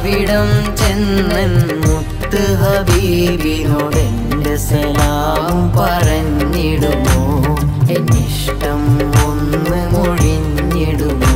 അവിടം ചെന്നൻ മുത്ത് ഹബീബിനോട് എൻ്റെ സലാം പറഞ്ഞിടുമോ എന്നിഷ്ടം ഒന്ന് മൊഴിഞ്ഞിടുമോ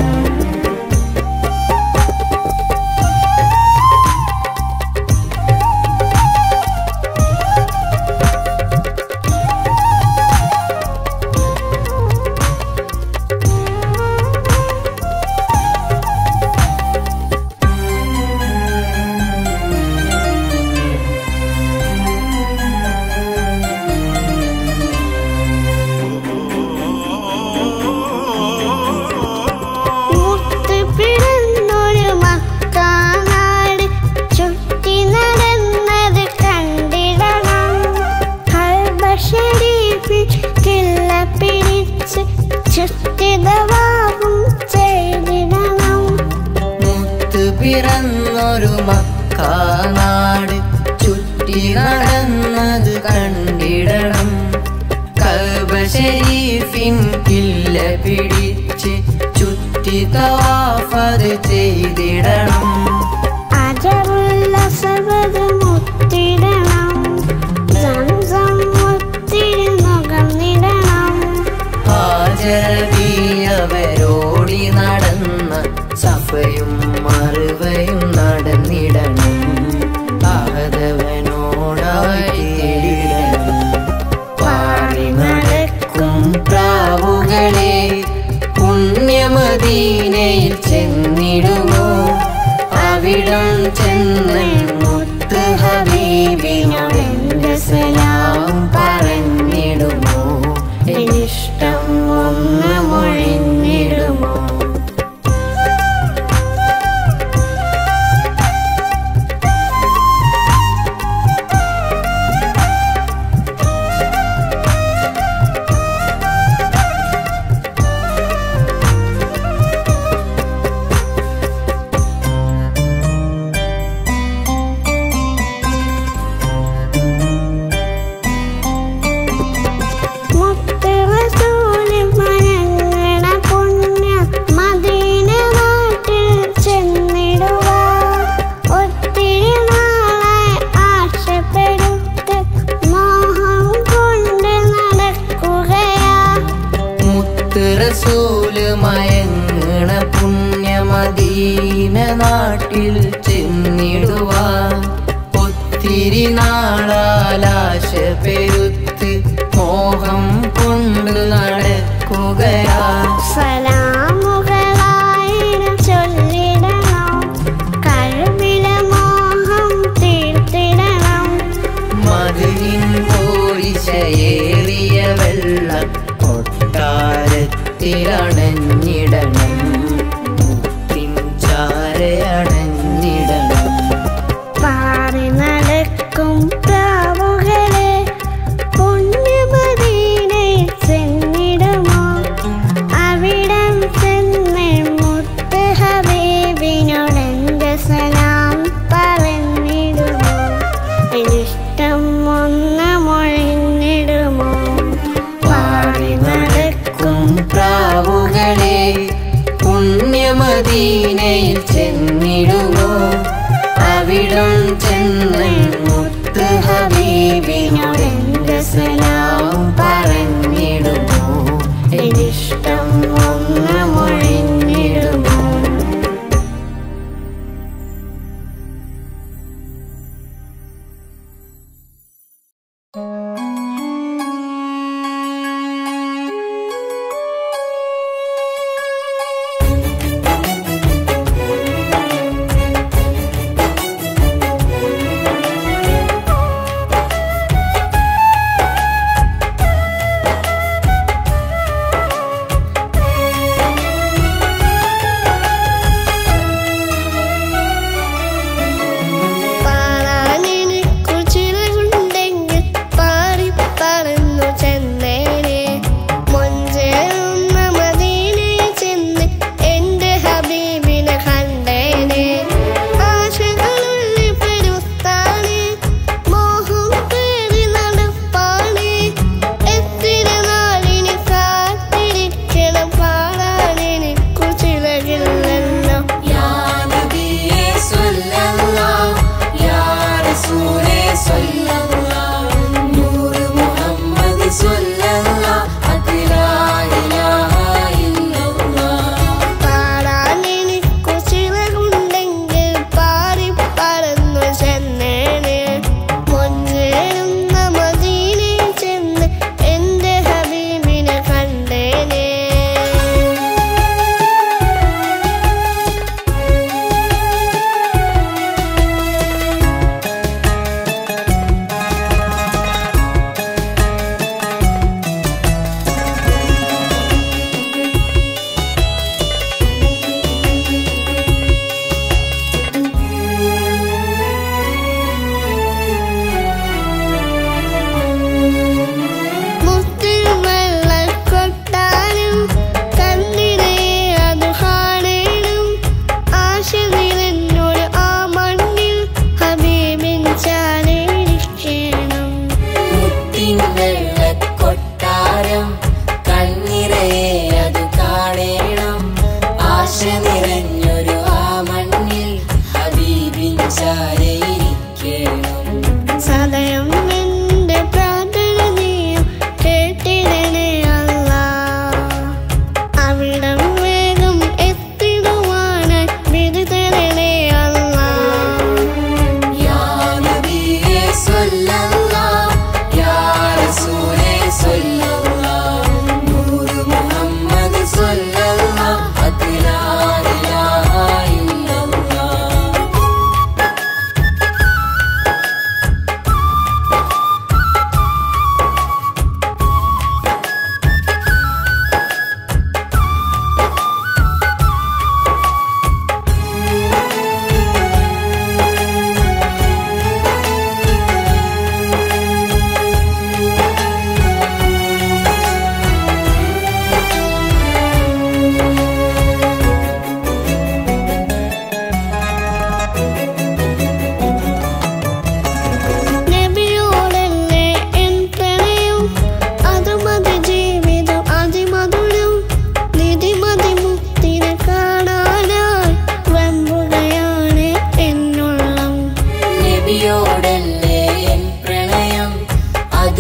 മുത്ത് പിറന്നൊരു മക്കാനാട് ചുറ്റി നടന്നത് കണ്ടിടണം ഹൽബ ഷരീഫിൽ കില്ല പിടിച്ച് ചുറ്റിതവാവും ചെയ്തിടണം മുത്ത് പിറന്നൊരു മക്കാനാട് ചുറ്റി നടന്നത് കണ്ടിടണം കൽബ ഷരീഫിൻ കില്ല പിടിച്ച് ചുറ്റി തവാഫത് ചെയ്തിടണം അജറുള്ള സബത് മുത്തിടണം സംസം മുത്തിരി നുകർന്നിടണം ഹാജരവിയവരോടി നടന്ന സഫയും മറുവയും നടന്നിടണം ആഹതവനോടായി തേടിടണം പാടി നടക്കും പ്രാവുകളെ പുണ്യമദീനയിൽ ചെന്നിടുമോ അവിടം ചെന്ന് മുത്ത് ഹബീബിനോട് എൻ്റെ സലാം പറഞ്ഞിടുമോ എന്നിഷ്ടം ഒന്ന് മൊഴിഞ്ഞിടുമോ മുത്ത് റസൂല് മയങ്ങണ പുണ്യ മദീന നാട്ടിൽ ചെന്നിടുക ഒത്തിരി നാളായി ആശപ്പെടുത്ത് മോഹം കൊണ്ട് നടക്കുകയാ മുത്ത് റസൂല് മയങ്ങണ പുണ്യമദീന നാട്ടിൽ ചെന്നിടുവാൻ ഒത്തിരി നാളാലാശ പെരുത്ത് മോഹം കൊണ്ട് നടക്കുകയാ സലാമുകളായിരം ചൊല്ലിടണം കഴിവിലെ മോഹം തീർത്തിടണം മതിലിൻ പോരിശയേറിയ വെള്ളം കൊട്ടാരത്തിലണഞ്ഞിടണം മുത്തിൻ ചാരയണഞ്ഞിടണം പാറി നടക്കും പ്രാവുകളെ പുണ്യമദീനയിൽ ചെന്നിടുമോ അവിടം ചെന്ന് മുത്ത് ഹബീബിനോട് എൻ്റെ സലാം പറഞ്ഞിടുമോ എനിഷ്ടം ഒന്ന് മൊഴിഞ്ഞിടുമോ പാടി നടക്കും പ്രാവുകളെ പുണ്യമദീനയിൽ ചെന്നിടുമോ അവിടം ചെന്ന് മുത്ത് ഹബീബിനോട് എൻ്റെ സലാം പറഞ്ഞിടുമോ എന്നിഷ്ടം ഒന്ന് മൊഴിഞ്ഞിടുമോ ും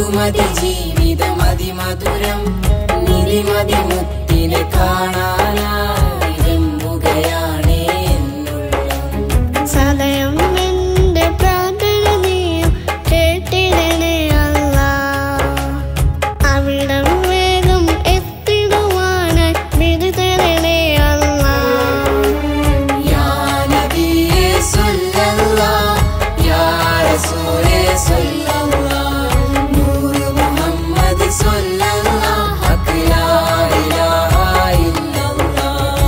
മധുമതി ജീവിതം അതിമധുരം നിധിമതി മുത്തിനെ കാണാനായി വെമ്പുകയാണേ എന്നുള്ള സദയം എന്റെ പ്രാർത്ഥന നീയും കേട്ടിടണേ അല്ല അവിടം വേഗം എത്തിടുവാനായി വിധി തരണേ അല്ല യാ നബിയേ സല്ലല്ലാഹ് യാ റസൂലേ സല്ലല്ലാഹ് നൂറ് മുഹമ്മദ് സല്ലല്ലാഹ് ഹക്ക് ലാ ഇലാഹ ഇല്ലല്ലാഹ്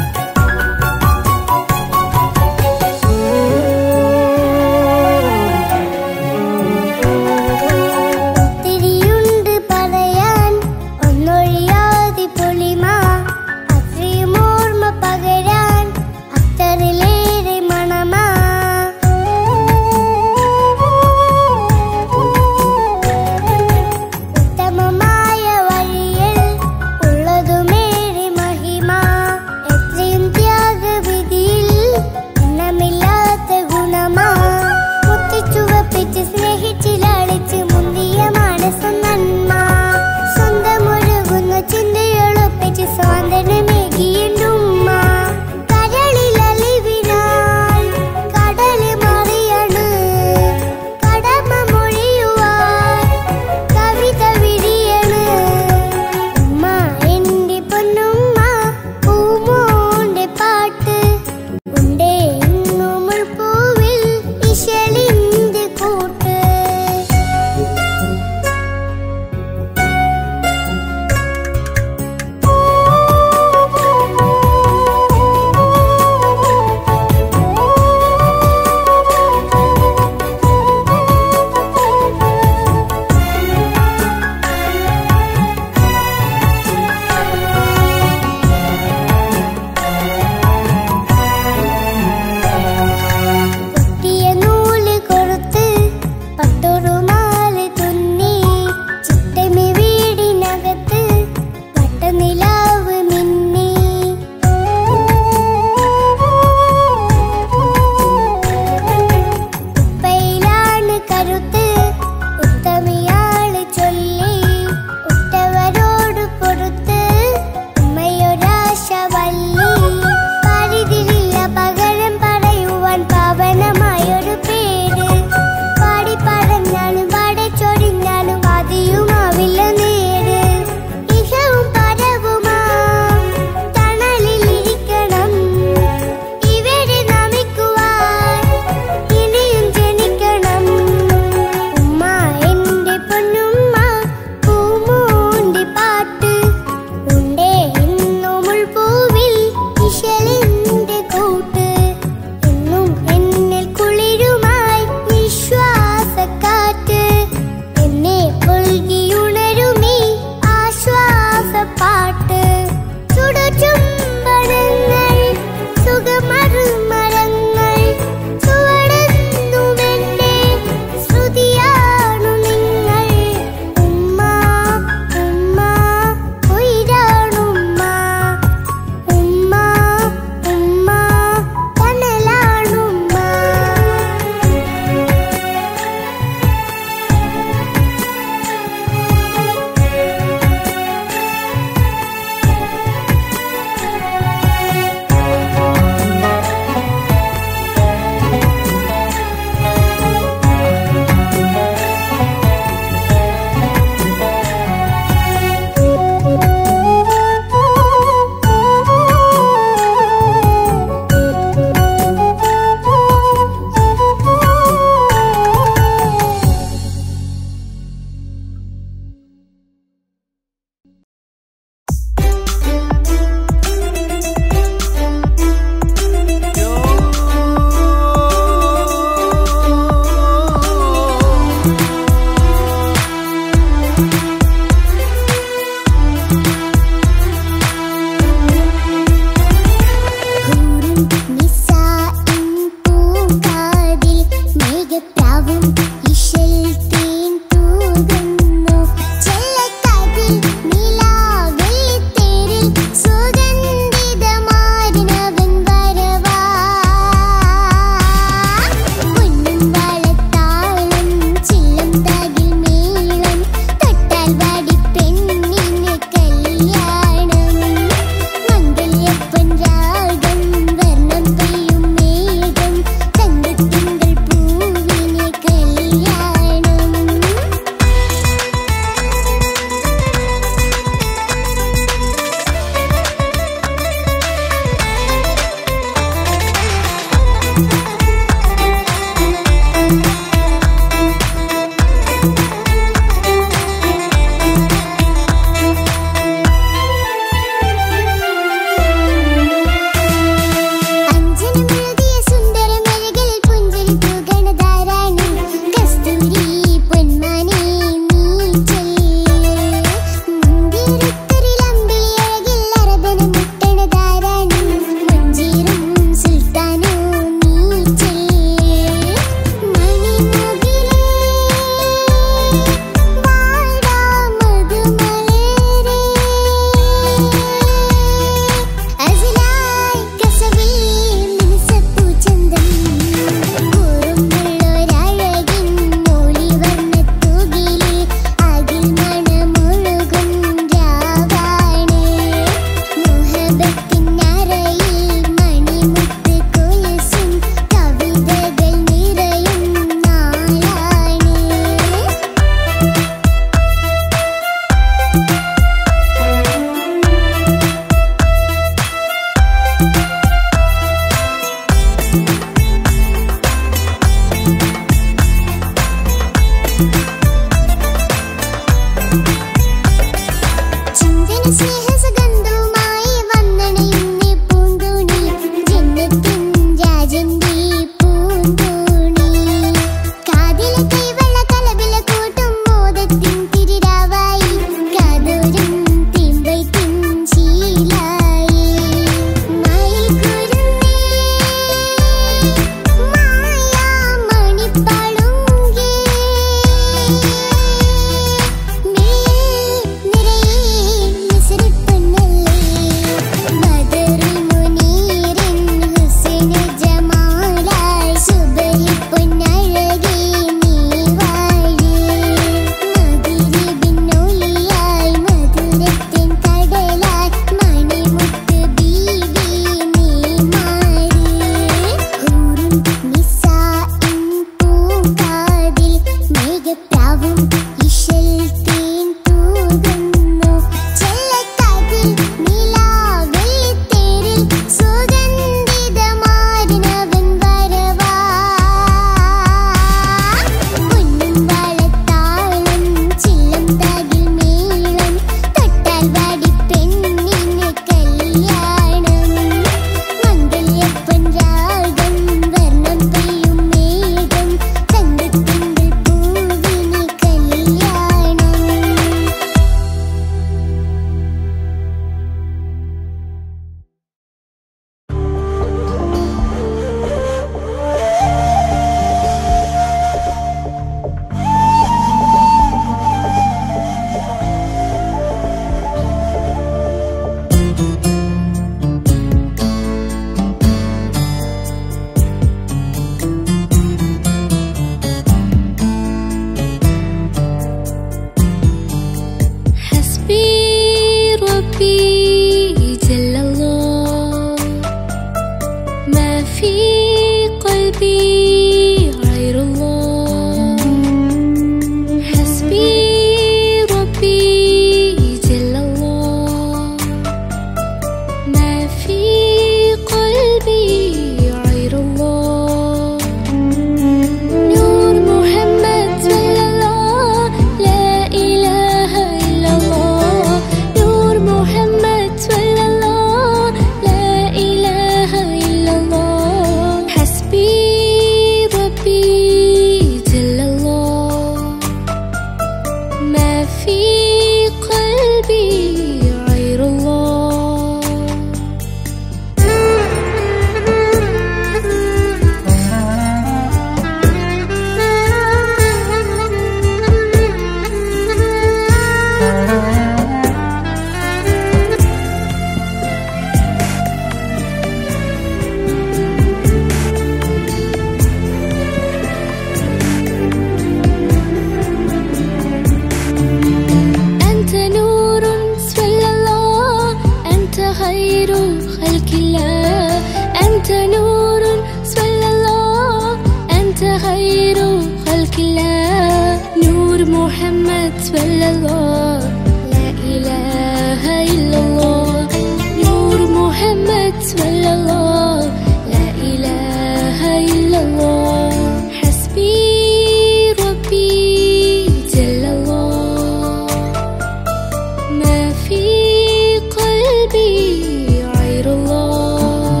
خير خلق الله أنت نور صلى الله أنت خير خلق الله نور محمد صلى الله لا إله إلا الله نور محمد صلى الله لا إله إلا الله حسبي ربي جل الله ما في قلبي غير الله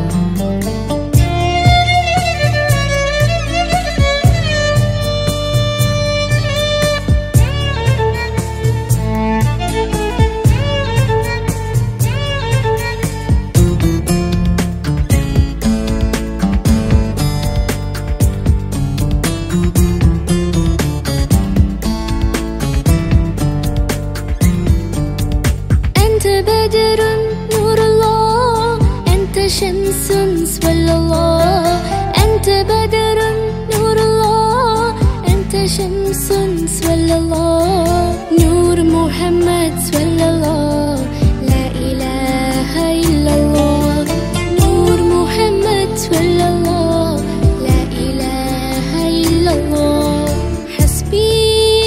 أنت بدر نور الله أنت شمس صلى الله أنت بدر نور الله أنت شمس صلى الله نور محمد صلى الله لا إله إلا الله نور محمد صلى الله لا إله إلا الله حسبي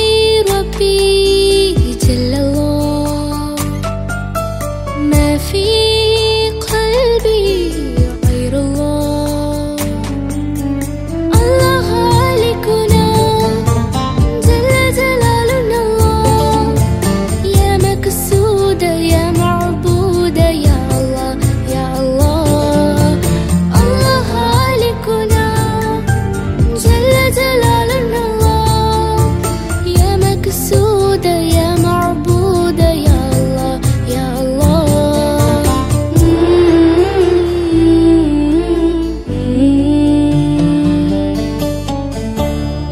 ربي جل الله ما في قلبي غير الله الله خالقنا جل جلالنا الله يا مقصود يا معبود يا الله يا الله الله خالقنا جل جلالنا الله يا مقصود يا معبود يا الله يا الله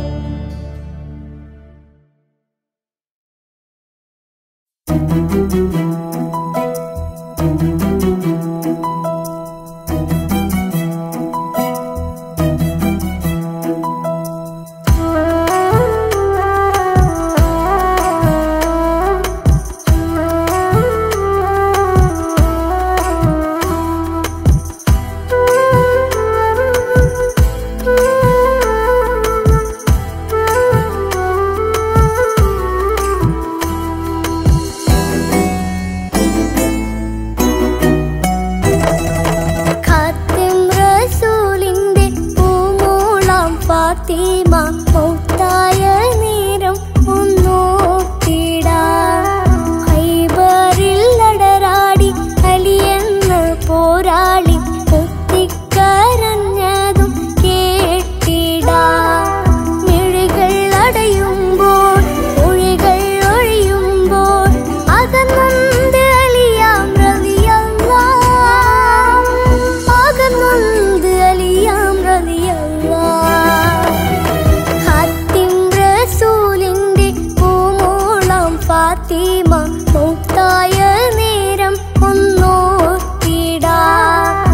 ഖാത്തിം റസൂലിന്റെ പൂമൂളാം ഫാത്തിമ മൗത്തായ നേരം ഒന്നോക്കിടാം ഹൈബറിൽ നടരാടി അലിയെന്ന പോരാളി പൊത്തിക്കരഞ്ഞതും കേട്ടിടാം മിഴികൾ അടയുമ്പോൾ മൊഴികൾ ഒഴിയുമ്പോൾ അകന്നൊന്ത് അലിയാം റളിയല്ലാ അകന്നൊന്ത് അലിയാം റളിയല്ലാ ഖാത്തിം റസൂലിന്റെ പൂമോളം ഫാത്തിമ മൗത്തായ നേരം ഒന്നോർത്തിടാം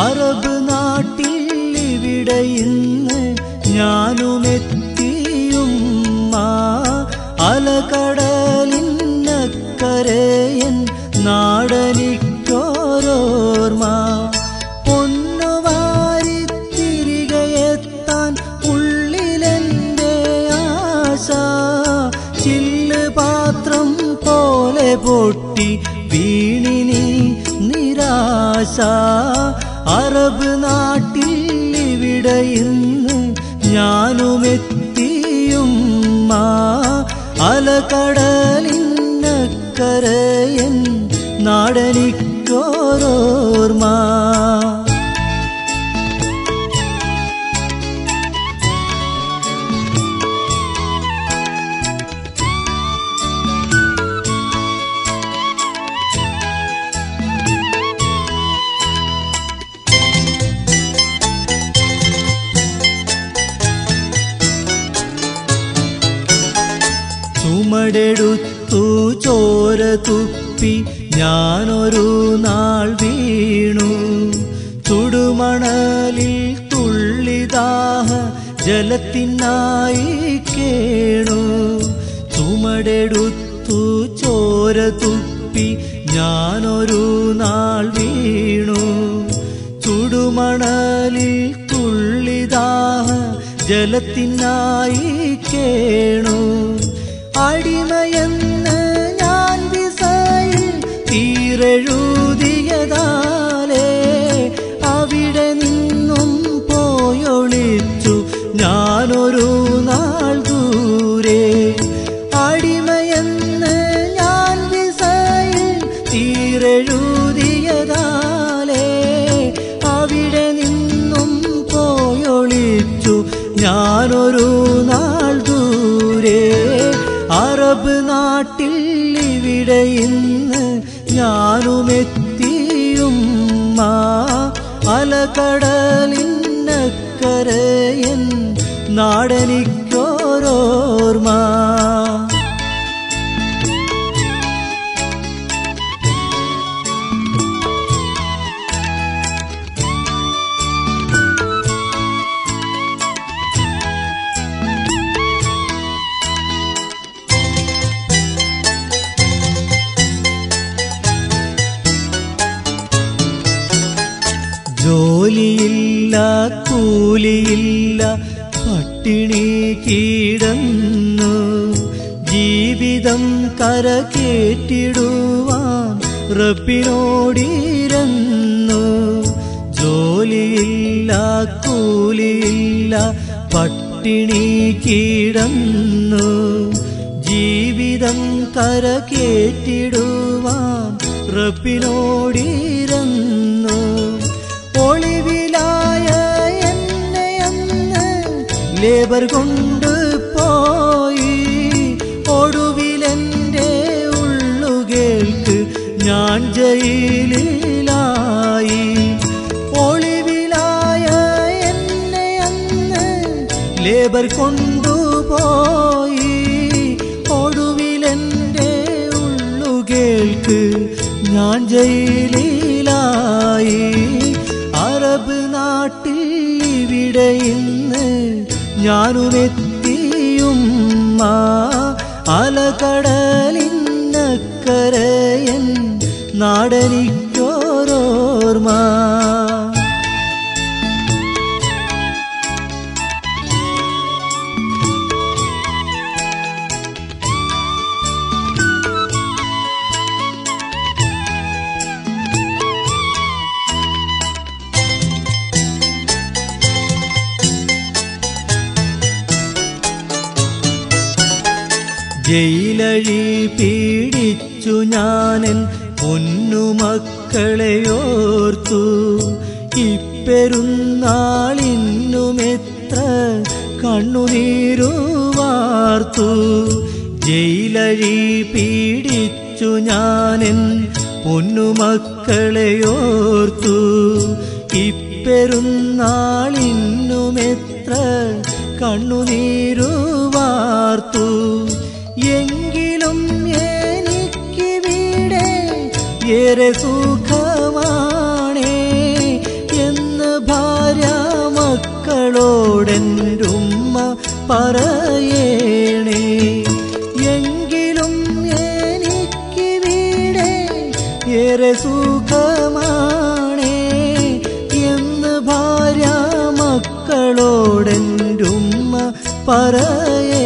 അറബ് നാട്ടിൽ ഇവിടെ ഇന്ന് ഞാനുമെത്തിയും അലകടലിന്നക്കരയൻ നാടനിക്കോരോർമ്മ പൊന്നുവാരി തിരികെ എത്താൻ ഉള്ളിലെന്റെ ആശ ചില്ല് പാത്രം പോലെ പൊട്ടി വീണിനി നിരാശ അറബ് നാട്ടിൽ ഇവിടെ ഇന്ന് ഞാനുമെത്തിയും അലകടലിന്നക്കരയൻ നാടനിക്കോരോർമ്മ ചുമടെടുത്തു ചോര തുപ്പി ഞാനൊരു നാൾ വീണു ചുടുമണലിൽ തുള്ളിദാഹ ജലത്തിനായി കേണു ചുമടെടുത്തു ചോര തുപ്പി ഞാനൊരു നാൾ വീണു ചുടുമണലിൽ തുള്ളിദാഹ ജലത്തിനായി കേണു അടിമയെന്ന് ഞാൻ വിസയിൽ തീരെഴുതിയതാലേ അവിടെ നിന്നും പോയൊളിച്ചു ഞാനൊരു നാൾ ദൂരെ അടിമയെന്ന് ഞാൻ വിസയിൽ തീരെഴുതിയതാലേ അവിടെ നിന്നും പോയൊളിച്ചു ഞാനൊരു നാൾ ദൂരെ അറബ് നാട്ടിൽ ഇവിടെ ഇന്ന് ഞാനുമെത്തിയും അലകടലിന്നക്കരയൻ നാടനിക്കോരോർമ്മ ജോലിയില്ല കൂലിയില്ല പട്ടിണി കീടന്നു ജീവിതം കരകേറ്റിടുവാൻ റബ്ബിനോടിരന്നു ജോലിയില്ല കൂലിയില്ല പട്ടിണി കീടന്നു ജീവിതം കരകേറ്റിടുവാൻ റബ്ബിനോടിരന്നു ഒളിവിലായ എന്നെ അന്ന് ലേബർ കൊണ്ട് പോയി ഒടുവിലെന്റെ ഉള്ളുകേൾക്ക് ഞാൻ ജയിലിലായി ഒളിവിലായ എന്നെ അന്ന് ലേബർ കൊണ്ടുപോയി ഒടുവിലെന്റെ ഉള്ളുകേൾക്ക് ഞാൻ ജയിലിലായി അറബ് നാട്ടിൽ ഇവിടെ ഇന്ന് ഞാനുമെത്തിയും അലകടലിന്നക്കരയൻ നാടനിക്കോരോർമ്മ ജയിലഴി പീഡിച്ചു ഞാനൻ പൊന്നുമക്കളെയോർത്തു ഇപ്പെരുന്നാളിന്നുമെത്ര കണ്ണുനീരു വാർത്തു ജയിലഴി പീഡിച്ചു ഞാനൻ പൊന്നുമക്കളെയോർത്തു ഇപ്പെരുന്നാളിന്നുമെത്ര കണ്ണുനീരു വാർത്തു എങ്കിലും എനിക്കിവിടെ ഏറെ സുഖമാണേ എന്ന് മക്കളോടെൻ്റെ ഉമ്മ പറയേണേ എങ്കിലും എനിക്ക് വീടേ ഏറെ സുഖമാണേ എന്ന് ഭാര്യ മക്കളോടെൻ്റെ ഉമ്മ പറയേ